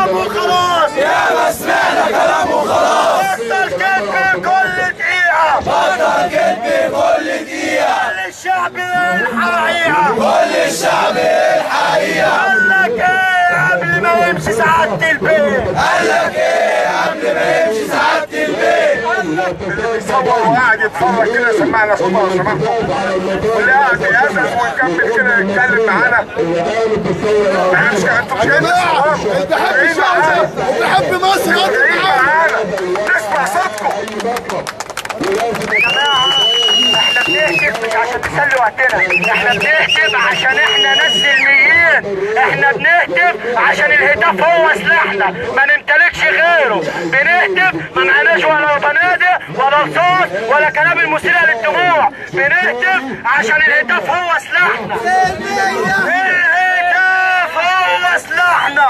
كلام وخلاص يا ما سمعنا كلام وخلاص بطل كذب كل دقيقة بطل كذب كل دقيقة كل الشعب الحقيقة كل الشعب الحقيقة قال لك ايه قبل ما يمشي سعادة البيت قال لك ايه قبل ما يمشي سعادة البيت يتصور وقاعد يتفرج كده سمعنا صوته لو سمحتوا واللي قاعد يأذن ونكمل كده يتكلم معانا احنا مش انتوا مش جايين اللي بيحب الشعب وبيحب مصر جايين يقعد معانا معانا نسمع صوتكم احنا بنهتف مش عشان نسلي وقتنا احنا بنهتف عشان احنا ناس سلميين احنا بنهتف عشان الهتاف هو سلاحنا ما نمتلكش غيره بنهتف ما معناش ولا بنادق ولا رصاص ولا كلام المثير للدموع بنهتف عشان الهتاف هو سلاحنا الهتاف هو سلاحنا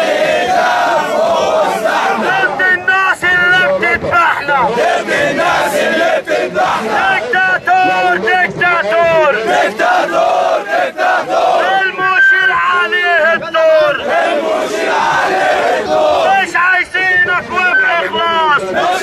ضد الناس اللي بتذبحنا ضد الناس اللي بتذبحنا دكتاتور دكتاتور دكتاتور دكتاتور المشير عليه الدور المشير عليه الدور مش عايزينك وبإخلاص